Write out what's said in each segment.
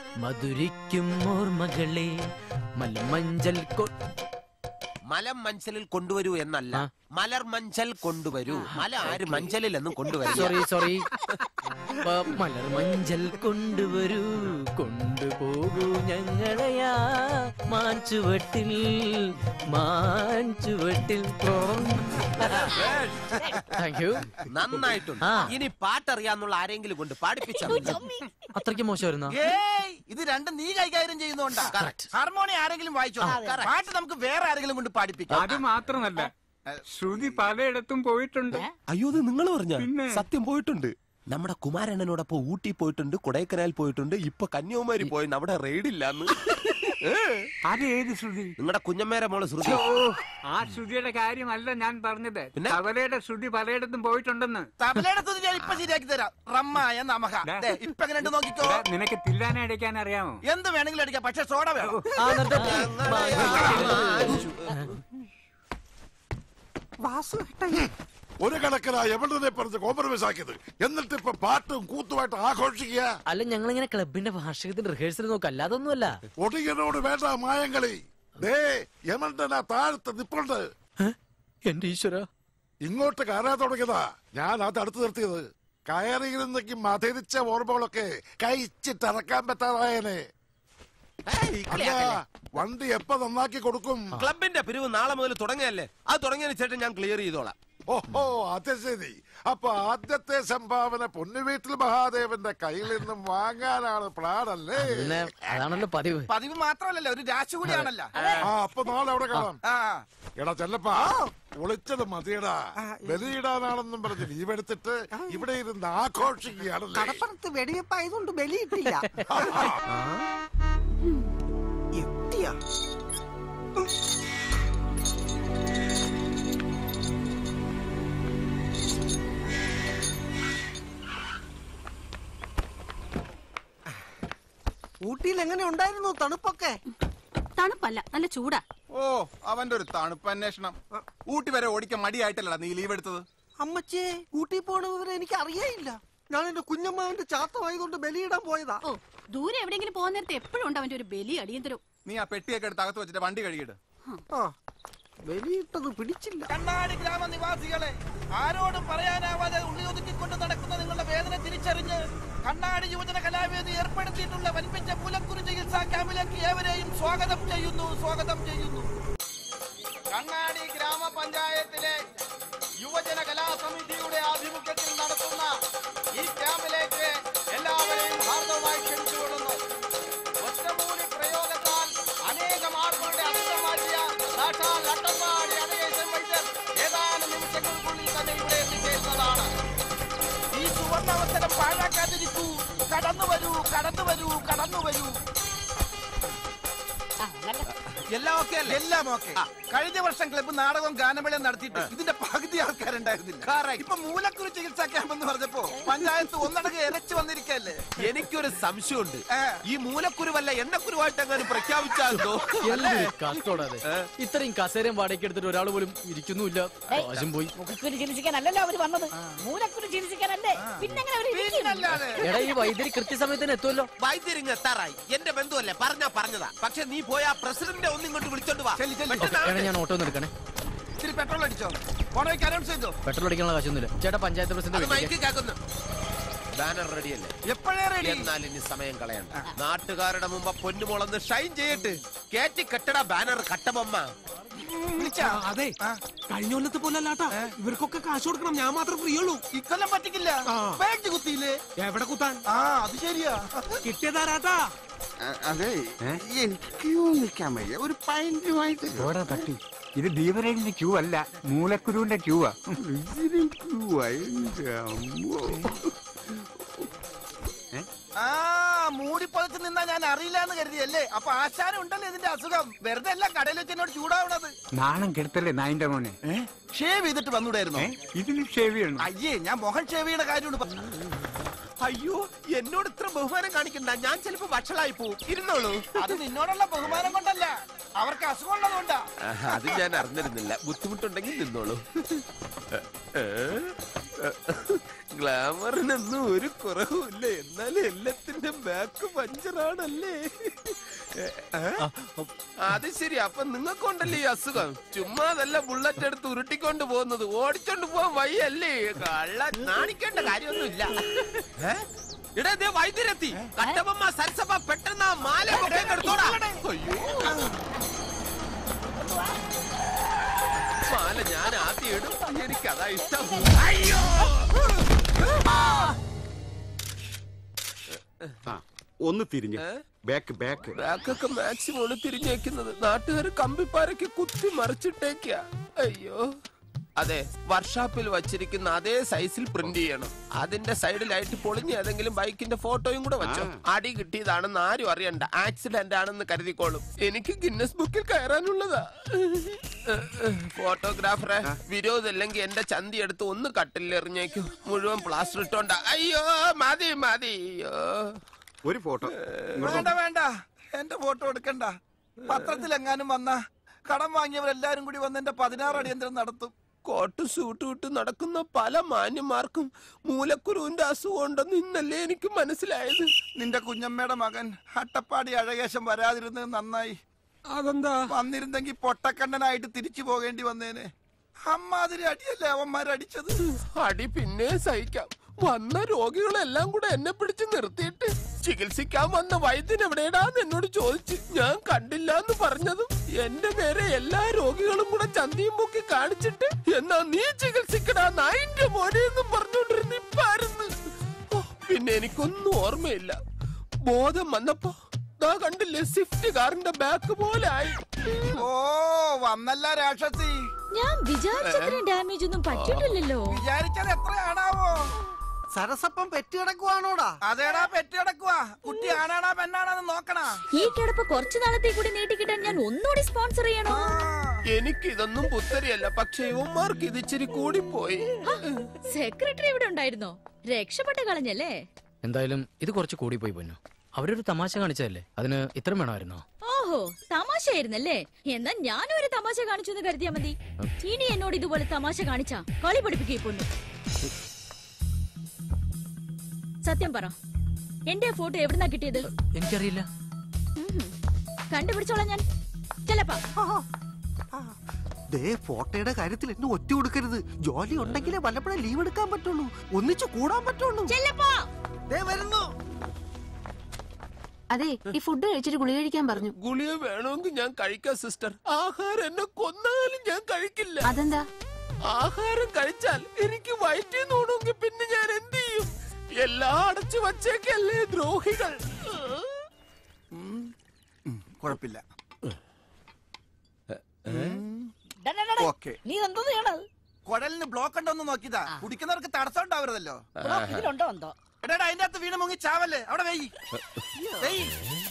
മധുരിക്കും ഓർമ്മകളെ മലമഞ്ചൽ കൊ മലം മഞ്ചലിൽ കൊണ്ടുവരൂ എന്നല്ല മലർ മഞ്ചൽ കൊണ്ടുവരൂ മല ആര് മഞ്ചലിൽ എന്നും കൊണ്ടുവരൂ സോറി സോറി മലർ മഞ്ചൽ കൊണ്ടുവരൂ കൊണ്ടുപോകൂ ഞങ്ങളെയാ മാഞ്ചുവട്ടിൽ മാഞ്ചുവട്ടിൽ താങ്ക് യു നന്നായിട്ടുണ്ട് ആ. ഇനി പാട്ടറിയാന്നുള്ള ആരെങ്കിലും കൊണ്ട് പാടിപ്പിച്ചാൽ അത്രയ്ക്ക് മോശമായിരുന്നോ ഏയ് ഇത് രണ്ടും നീ കൈകാര്യം ചെയ്യുന്നോണ്ടാ Correct. ഹാർമോണി ആരെങ്കിലും വായിച്ചോ പാട്ട് നമുക്ക് വേറെ ആരെങ്കിലും കൊണ്ട് പാടിപ്പിക്കാം അത് മാത്രമല്ല ശ്രുതി പലയിടത്തും പോയിട്ടുണ്ട് അയ്യോ ഇത് നിങ്ങൾ പറഞ്ഞ പിന്നെ? സത്യം പോയിട്ടുണ്ട് നമ്മുടെ കുമാരണ്ണനോടൊപ്പം ഊട്ടി പോയിട്ടുണ്ട് കൊടൈക്കനാൽ പോയിട്ടുണ്ട് ഇപ്പൊ കന്യാകുമാരി പോയി അവിടെ റെയ്ഡില്ലാന്ന് അത് ഏത് ശ്രുതി നിങ്ങളുടെ കുഞ്ഞമ്മേരെ മോള് ശ്രുതി ഓ, ആ ശ്രുതിയുടെ കാര്യമല്ല ഞാൻ പറഞ്ഞത് പിന്നെ? തവലയുടെ ശ്രുതി പലയിടത്തും പോയിട്ടുണ്ടെന്ന് തബലയുടെ തുതി ഞാൻ ഇപ്പൊ ശരിയാക്കി തരാം റമ്മായ നമഹ ദേ. ദേ, ഇപ്പൊ എങ്ങനെ ഉണ്ട് നോക്കിക്കോ എടാ, നിനക്ക് തില്ലാനെ അടിക്കാൻ അറിയാമോ എന്ത് വേണമെങ്കിലും അടിക്കാം പക്ഷെ സോഡ വേണം ആ നിർത്തട്ടെ ഒരു കണക്കിനാ എവിടെ പറഞ്ഞ് കോംപ്രമൈസ് ആക്കിയത് എന്നിട്ട് ഇപ്പൊ പാട്ടും കൂത്തുമായിട്ട് ആഘോഷിക്കുക അല്ല ഞങ്ങളിങ്ങനെ ക്ലബിന്റെ വാർഷികത്തിന്റെ റിഹേഴ്സൽ നോക്കാം അല്ലാതൊന്നുമല്ല ഒടിയനോട് വേണ്ട മായങ്ങളി ദേ യമണ്ടനാ താഴത്ത് നിപ്പുണ്ട് എന്റെ ഈശ്വര ഇങ്ങോട്ട് കയറാൻ തുടങ്ങിയതാ ഞാൻ അത് അടുത്ത് നിർത്തിയത് കയറിയിരുന്നെങ്കിൽ മധുരിച്ച ഓർമ്മകളൊക്കെ കഴിച്ചിട്ടിറക്കാൻ പറ്റാതായനെ അല്ല വണ്ടി എപ്പ നന്നാക്കി കൊടുക്കും ക്ലബിന്റെ പിരിവ് നാളെ മുതൽ തുടങ്ങിയല്ലേ അത് തുടങ്ങിയതിന് ശേഷം ഞാൻ ക്ലിയർ ചെയ്തോളാം ഓഹോ അത് ശരി അപ്പൊ ആദ്യത്തെ സംഭാവന പൊന്നുവീട്ടിൽ മഹാദേവന്റെ കയ്യിൽ നിന്നും വാങ്ങാനാണ് പ്ലാനല്ലേ പിന്നെ അതാണല്ലോ പതിവ് പതിവ് മാത്രമല്ലല്ലോ ഒരു രാശി കൂടിയാണല്ലോ ആ അപ്പൊ നാളെ അവിടെ കാണാം ആ എടാ ചെല്ലപ്പാ ഒളിച്ചത് മതിയടാ ബലിയിടാനാണെന്നും പറഞ്ഞ് ലീവ് എടുത്തിട്ട് ഇവിടെ ഇരുന്ന് ആഘോഷിക്കുകയാണല്ലേ കടപ്പുറത്ത് വെടിവെപ്പായതുകൊണ്ട് ബലിയിട്ടില്ല എത്തിയാ ഊട്ടിയിൽ എങ്ങനെ ഉണ്ടായിരുന്നു തണുപ്പൊക്കെ തണുപ്പല്ല നല്ല ചൂടാ ഓ അവന്റെ ഒരു തണുപ്പ് അന്വേഷണം ഊട്ടി വരെ ഓടിക്കാൻ മടിയായിട്ടല്ലടാ നീ ലീവ് എടുത്തത് അമ്മച്ചേ ഊട്ടി പോണ വിവരം എനിക്ക് അറിയേയില്ല ഞാൻ എന്റെ കുഞ്ഞമ്മാവിന്റെ ചാത്തമായതുകൊണ്ട് ബലിയിടാൻ പോയതാ ഓ ദൂരെ എവിടെയെങ്കിലും പോകുന്ന നേരത്തെ എപ്പോഴും ഉണ്ട് അവന്റെ ഒരു ബലി അടിയന്തരം നീ ആ പെട്ടിയൊക്കെ എടുത്ത് അകത്ത് വെച്ചിട്ട് വണ്ടി കഴുകിയിട്ട് ആ ബലിയിട്ടത് പിടിച്ചില്ല കണ്ണാടി ഗ്രാമനിവാസികളെ ആരോടും പറയാനാവാതെ ഉള്ളിയൊതുക്കിക്കൊണ്ട് നടക്കുന്ന നിങ്ങളുടെ വേദന തിരിച്ചറിഞ്ഞ് കണ്ണാടി യുവജന കലാവേദി ഏർപ്പെടുത്തിയിട്ടുള്ള വൻപിച്ച മൂലക്കുരു ചികിത്സാ ക്യാമ്പിലേക്ക് ഏവരെയും സ്വാഗതം ചെയ്യുന്നു സ്വാഗതം ചെയ്യുന്നു കണ്ണാടി ഗ്രാമപഞ്ചായത്തിലെ യുവജന കലാസമിതിയുടെ ആഭിമുഖ്യത്തിൽ നടത്തുന്ന ഈ ക്യാമ്പിലേക്ക് എല്ലാവരെയും ഹാർദവമായി ക്ഷണിച്ചുകൊള്ളുന്നു ഒറ്റമൂലി പ്രയോഗത്താൽ അനേകം ആളുകളുടെ അസുഖം മാറ്റിയ സാക്ഷാൽ അട്ടപ്പാടി അനേകം വൈദ്യർ ഏതാനും നിമിഷങ്ങൾക്കുള്ളിൽ തന്നെ ഇവിടെ എത്തിച്ചേരുന്നതാണ് ഈ സുവർണ അവസരം പാഴാക്കാതിരിക്കൂ കടന്നു വരൂ കടന്നു വരൂ കടന്നു വരൂ എല്ലാം ഓക്കെ അല്ലേ എല്ലാം ഓക്കെ കഴിഞ്ഞ വർഷം ക്ലബ്ബ് നാടകവും ഗാനമേളയും നടത്തിയിട്ട് ഇതിന്റെ പകുതി ആൾക്കാരുണ്ടായിരുന്നില്ല ഇപ്പൊ മൂലക്കുരു ചികിത്സാ ക്യാമ്പ് എന്ന് പറഞ്ഞപ്പോ പഞ്ചായത്ത് ഒന്നടങ്കം ഇരച്ചു വന്നിരിക്കല്ലേ എനിക്കൊരു സംശയമുണ്ട് ഏ. ഈ മൂലക്കുരു വല്ല എണ്ണക്കുരുവായിട്ട് എങ്ങനെ പ്രഖ്യാപിച്ചാലോ എന്തൊരു കഷ്ടോടാതെ ഇത്രയും കസേരയും വാടകയ്ക്ക് എടുത്തിട്ട് ഒരാൾ പോലും ഇരിക്കുന്നുമില്ല കാശും പോയി മുഖക്കുരു ചികിത്സിക്കാനല്ലല്ലോ അവര് വന്നത് മൂലക്കുരു ചികിത്സിക്കാനല്ലേ പിന്നെങ്ങനെ അവര് ഇരിക്കും? പിന്നല്ലാതെ എടാ ഈ വൈദ്യുതി കൃത്യസമയത്തിന് എത്തുമല്ലോ വൈദ്യരിങ് എത്താറായി എന്റെ ബന്ധുവല്ലേ പറഞ്ഞാ പറഞ്ഞതാ പക്ഷെ നീ പോയ ആ പ്രസിഡന്റിനെ ഒന്നും ഇങ്ങോട്ട് വിളിച്ചോണ്ട് വാ ചെല്ലി, ചെല്ലി. പെട്ടെന്ന് എടാ ആവട്ടെ. ഞാൻ ഓട്ടോ ഒന്ന് എടുക്കണേ ഇത്തിരി പെട്രോൾ അടിച്ചോ പോണവയ്ക്ക് അനൗൺസ് ചെയ്തോ പെട്രോൾ അടിക്കാനുള്ള കാശൊന്നുമില്ല ചേട്ടാ പഞ്ചായത്ത് അത് പ്രസിഡന്റ് മൈക്ക് കേൾക്കുന്നു ബാനർ റെഡിയല്ലേ എപ്പോഴേ റെഡി എന്നാൽ ഇനി സമയം കളയണ്ട നാട്ടുകാരുടെ മുമ്പ് പൊന്നുമോളന്ന് ഷൈൻ ചെയ്യട്ട് കേറ്റി കെട്ടട ബാനർ കട്ടബൊമ്മ വിളിച്ചാ അതെ കഴിഞ്ഞ കൊല്ലത്തെ പോലെ അല്ലാട്ടാ ഇവർക്കൊക്കെ കാശ് കൊടുക്കണം ഞാൻ മാത്രം ഫ്രീ ഉള്ളൂ ഇക്കൊല്ലം പറ്റിക്കില്ല പേടിച്ച് കുത്തിയില്ലേ എവിടെ കുത്താൻ ആ അത് ശരിയാ കിട്ടിയതാരാട്ടാ അതെ എനിക്ക് നിൽക്കാൻ വയ്യ ഒരു പൈൻറ്റുമായിട്ട് ഓടാ തട്ടി ഇത് ദീപരേഖിന്റെ ക്യൂ അല്ല മൂലക്കുരുവിന്റെ ക്യൂവാ ആ മൂടി പൊതച്ച് നിന്നാ ഞാൻ അറിയില്ല എന്ന് കരുതിയല്ലേ അപ്പൊ ആശാനം ഉണ്ടല്ലോ ഇതിന്റെ അസുഖം വെറുതെ അല്ല കടയിൽ വെച്ച് എന്നോട് ചൂടാവണത് നാണം കെടുത്തല്ലേ നായിന്റെ മോനെ ഷേവ് ചെയ്തിട്ട് വന്നൂടായിരുന്നോ ഏ? ഇതിന് ഷേവ് ചെയ്യണം അയ്യേ ഞാൻ മുഖം ഷേവ് ചെയ്യണ കാര്യമാണ് പറഞ്ഞത്. അയ്യോ എന്നോട് ഇത്ര ബഹുമാനം കാണിക്കണ്ട ഞാൻ ചിലപ്പോ വഷളായി പോവും ഇരുന്നോളൂ അത് നിന്നോടുള്ള ബഹുമാനം കൊണ്ടല്ല അവർക്ക് അസുഖം ഉള്ളതുകൊണ്ടാ ആഹാ, അത് ഞാൻ അറിഞ്ഞിരുന്നില്ല ബുദ്ധിമുട്ടുണ്ടെങ്കിൽ നിന്നോളൂ ഗ്ലാമറിനൊന്നും ഒരു കുറവുമില്ല എന്നാലും എല്ലാത്തിന്റെ ബാക്ക് പഞ്ചറാണല്ലേ അത് ശരി അപ്പൊ നിങ്ങൾക്കുണ്ടല്ലേ ഈ അസുഖം ചുമ്മാതല്ല ബുള്ളറ്റ് എടുത്ത് ഉരുട്ടിക്കൊണ്ട് പോകുന്നത് ഓടിച്ചോണ്ട് പോവാൻ വയ്യല്ലേ കള്ള നാണിക്കേണ്ട കാര്യമൊന്നുമില്ല ഏ? എടാ ദേ വൈദ്യരെത്തി കട്ടപ്പമ്മ സരസമ്മ പെട്ടെന്ന് ആ മാല കൊണ്ടേക്ക് എടുത്തോടാ അയ്യോ മാല ഞാൻ ആദ്യം ഇടും എനിക്കതാ ഇഷ്ടം അയ്യോ ഒന്ന് തിരിഞ്ഞ് ഏ? ബാക്ക് ബാക്ക് ബാക്കൊക്കെ മാക്സിമം തിരിഞ്ഞേക്കുന്നത് നാട്ടുകാർ കമ്പിപ്പാരയ്ക്ക് കുത്തി മറിച്ചിട്ടേക്ക അയ്യോ അതെ വർഷാപ്പിൽ വച്ചിരിക്കുന്ന അതേ സൈസിൽ പ്രിന്റ് ചെയ്യണം അതിന്റെ സൈഡിലായിട്ട് പൊളിഞ്ഞ ഏതെങ്കിലും ബൈക്കിന്റെ ഫോട്ടോയും കൂടെ വെച്ചോ അടി കിട്ടിയതാണെന്ന് ആരും അറിയണ്ട ആക്സിഡന്റ് ആണെന്ന് കരുതിക്കോളും എനിക്ക് ഗിന്നസ് ബുക്കിൽ കയറാനുള്ളതാ ഫോട്ടോഗ്രാഫറെ വിരോധമില്ലെങ്കിൽ എന്റെ ചന്തി എടുത്ത് ഒന്ന് കട്ടിൽ എറിഞ്ഞേക്കും മുഴുവൻ പ്ലാസ്റ്റർ ഇട്ടോണ്ട അയ്യോ മതി മതി അയ്യോ ഒരു ഫോട്ടോ വേണ്ട വേണ്ട എന്റെ ഫോട്ടോ എടുക്കണ്ട പത്രത്തിലെങ്ങാനും വന്ന കടം വാങ്ങിയവരെല്ലാരും കൂടി വന്ന് എന്റെ പതിനാറ് അടിയന്തരം നടത്തും കോട്ട് സൂട്ട് വിട്ട് നടക്കുന്ന പല മാന്യന്മാർക്കും മൂലക്കുരുവിന്റെ അസുഖം ഉണ്ടെന്ന് ഇന്നല്ലേ എനിക്ക് മനസ്സിലായത് നിന്റെ കുഞ്ഞമ്മയുടെ മകൻ അട്ടപ്പാടി അഴകേശം വരാതിരുന്നത് നന്നായി അതെന്താ വന്നിരുന്നെങ്കിൽ പൊട്ടക്കണ്ണനായിട്ട് തിരിച്ചു പോകേണ്ടി വന്നേനെ അമ്മാതിരി അടിയല്ലേ അവന്മാരടിച്ചത് അടി പിന്നെ സഹിക്കാം വന്ന രോഗികളെല്ലാം കൂടെ എന്നെ പിടിച്ച് നിർത്തിയിട്ട് ചികിത്സിക്കാൻ വന്ന വൈദ്യൻ എവിടെയാടാന്ന് എന്നോട് ചോദിച്ചു ഞാൻ കണ്ടില്ല എന്ന് പറഞ്ഞതും എന്റെ നേരെ എല്ലാ രോഗികളും കൂടെ ചന്തിയും പൊക്കി കാണിച്ചിട്ട് എന്നാ നീ ചികിത്സിക്കടാ നായിന്റെ മോനെ എന്നും പറഞ്ഞോണ്ടിരുന്ന ഇപ്പായിരുന്നു ഓ, പിന്നെ എനിക്കൊന്നും ഓർമ്മയില്ല ബോധം വന്നപ്പോ ദാ കണ്ടില്ലേ സ്വിഫ്റ്റ് കാറിന്റെ ബാക്ക് പോലെ ആയി ഓ വന്നല്ല രാക്ഷസി ഞാൻ വിചാരിച്ചത്രയും ഡാമേജ് ഒന്നും പറ്റിയിട്ടില്ലല്ലോ വിചാരിച്ചത് എത്രയാണാവോ സരസപ്പം പെറ്റുകിടക്കുവാണോടാ അതേടാ പെറ്റിടക്കുവാ കുട്ടി ആണാടാ പെണ്ണാടാന്ന് നോക്കണ ഈ കിടപ്പ് കുറച്ചു നാളത്തെ കൂടി നീട്ടിക്കിട്ടാൻ ഞാൻ ഒന്നുകൂടി സ്പോൺസർ ചെയ്യണോ എനിക്കിതൊന്നും പുത്തരിയല്ല പക്ഷെ ഇവന്മാർക്ക് ഇത് ഇച്ചിരി കൂടിപ്പോയി സെക്രട്ടറി ഇവിടെ ഉണ്ടായിരുന്നോ രക്ഷപ്പെട്ട കളഞ്ഞല്ലേ എന്തായാലും ഇത് കുറച്ച് കൂടി പോയി പൊന്നു അവരൊരു തമാശ കാണിച്ചതല്ലേ അതിന് ഇത്രയും വേണമായിരുന്നോ ഓഹോ തമാശയായിരുന്നല്ലേ എന്നാ ഞാനും ഒരു തമാശ കാണിച്ചു എന്ന് കരുതിയാ മതി ഇനി എന്നോട് ഇതുപോലെ തമാശ കാണിച്ചാ കളി പഠിപ്പിക്കേ പൊന്നു സത്യം പറ എന്റെ ഫോട്ടോ എവിടുന്നാ കിട്ടിയത് എനിക്കറിയില്ല ഉം. കണ്ടുപിടിച്ചോളാം ഞാൻ ചെലപ്പാ ദേ ഫോട്ടോയുടെ കാര്യത്തിൽ എന്നെ ഒറ്റ കൊടുക്കരുത് ജോലി ഉണ്ടെങ്കിലേ വല്ലപ്പോഴും ലീവ് എടുക്കാൻ പറ്റുള്ളൂ ഒന്നിച്ച് കൂടാൻ പറ്റുള്ളൂ ചെല്ലപ്പാ ദേ വരുന്നു അതെ ഈ ഫുഡ് കഴിച്ചിട്ട് ഗുളിക കഴിക്കാൻ പറഞ്ഞു ഗുളിക വേണമെങ്കിൽ ഞാൻ കഴിക്കാം സിസ്റ്റർ ആഹാരം എന്നെ കൊന്നാലും ഞാൻ കഴിക്കില്ല അതെന്താ ആഹാരം കഴിച്ചാൽ എനിക്ക് വയറ്റിൽ നോണമെങ്കിൽ പിന്നെ ഞാൻ എന്ത് ചെയ്യും എല്ലാം അടച്ചു വച്ചേക്കല്ലേ ദ്രോഹികൾ കുഴപ്പില്ല ഡാ, ഡാ, ഡാ, ഡാ. ഓക്കെ നീ എന്തോ ചെയ്യണത് കുഴലിന് ബ്ലോക്ക് ഉണ്ടോന്ന് നോക്കിയതാ കുടിക്കുന്നവർക്ക് തടസ്സം ഉണ്ടാവരുതല്ലോ ഇതിലുണ്ടോ എന്തോ എടാ അതിന്റെ അകത്ത് വീണ് മുങ്ങി ചാവല്ലേ അവിടെ വെയ് വെയ്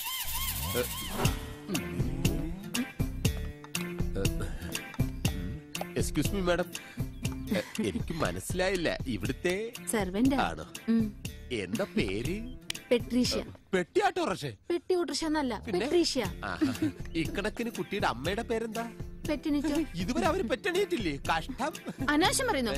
എക്സ്ക്യൂസ് മീ മാഡം എനിക്ക് മനസ്സിലായില്ല ഇവിടുത്തെ സെർവന്റ് ആണോ എന്താ പേര് പെട്രീഷ്യ പെട്ടിയാട്ടോ റഷേ പെട്ടി ഓട്രിഷ എന്നല്ല പിന്നെ? പെട്രീഷ്യ ഇക്കണക്കിന് കുട്ടിയുടെ അമ്മയുടെ പേരെന്താ പെറ്റിനിറ്റോ ഇതുവരെ അവര് പെറ്റണിയിട്ടില്ലേ കഷ്ടം അനാശം പറയുന്നു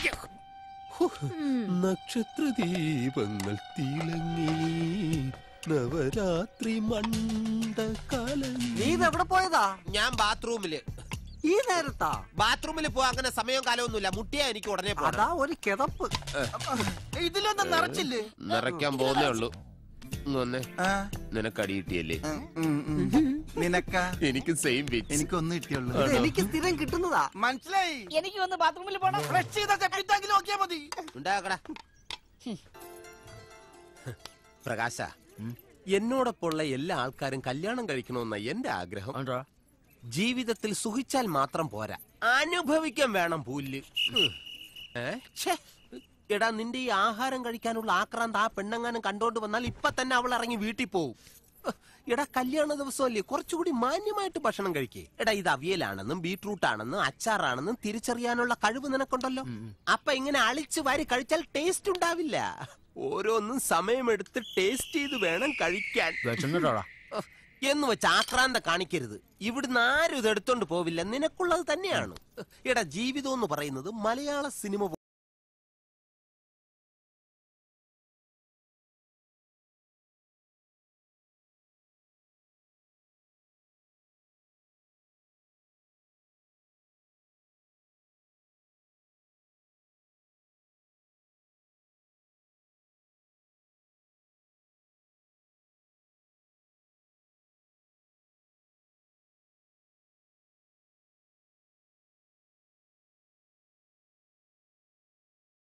നക്ഷത്ര ദീപങ്ങൾ തിളങ്ങി നവരാത്രി മണ്ഡകാലം നീ ഇതെവിടെ പോയതാ ഞാൻ ബാത്റൂമില് ഈ നേരത്താ ബാത്റൂമിൽ പോവാ അങ്ങനെ സമയവും കാലമൊന്നുമില്ല മുട്ടിയാ എനിക്ക് ഉടനെ പോണം അതാ ഒരു കിതപ്പ് ഇതിലൊന്നും നിറച്ചില്ലേ നിറയ്ക്കാൻ പോകുന്നേ ഉള്ളൂ ഇങ്ങ് വന്നേ ആ, നിനക്ക് അടി കിട്ടിയല്ലേ ഉം, ഉം. നിനക്ക എനിക്ക് സെയിം ബിറ്റ് എനിക്കൊന്നും കിട്ടിയുള്ളൂ ഇത് എനിക്ക് സ്ഥിരം കിട്ടുന്നതാ മനസ്സിലായി എനിക്ക് വന്ന് ബാത്റൂമിൽ പോണം ഫ്രഷ് ചെയ്ത സെപ്പിറ്റാങ്കിൽ നോക്കിയാ മതി ഉണ്ടാക്കടാ പ്രകാശ എന്നോടൊപ്പമുള്ള എല്ലാ ആൾക്കാരും കല്യാണം കഴിക്കണമെന്ന എന്റെ ആഗ്രഹം ജീവിതത്തിൽ സുഖിച്ചാൽ മാത്രം പോരാ അനുഭവിക്കാൻ വേണം പുല്ല് ഉം. ഏ? ഛേ. എടാ നിന്റെ ഈ ആഹാരം കഴിക്കാനുള്ള ആക്രാന്ത് ആ പെണ്ണങ്ങാനും കണ്ടോണ്ട് വന്നാൽ ഇപ്പൊ തന്നെ അവൾ ഇറങ്ങി വീട്ടിൽ പോവും എടാ കല്യാണ ദിവസമല്ലേ കുറച്ചുകൂടി മാന്യമായിട്ട് ഭക്ഷണം കഴിക്കേ എടാ ഇത് അവിയലാണെന്നും ബീട്രൂട്ട് ആണെന്നും അച്ചാറാണെന്നും തിരിച്ചറിയാനുള്ള കഴിവ് നിനക്കുണ്ടല്ലോ അപ്പൊ ഇങ്ങനെ അളിച്ച് വാരി കഴിച്ചാൽ ടേസ്റ്റ് ഉണ്ടാവില്ല ഓരോന്നും സമയമെടുത്ത് ടേസ്റ്റ് ചെയ്ത് വേണം കഴിക്കാൻ വിശന്നിട്ടോടാ ഉഫ്, എന്ന് വെച്ച് ആക്രാന്ത കാണിക്കരുത് ഇവിടുന്ന് ആരും ഇത് എടുത്തോണ്ട് പോവില്ല നിനക്കുള്ളത് തന്നെയാണ് എടാ ജീവിതം എന്ന് പറയുന്നത് മലയാള സിനിമ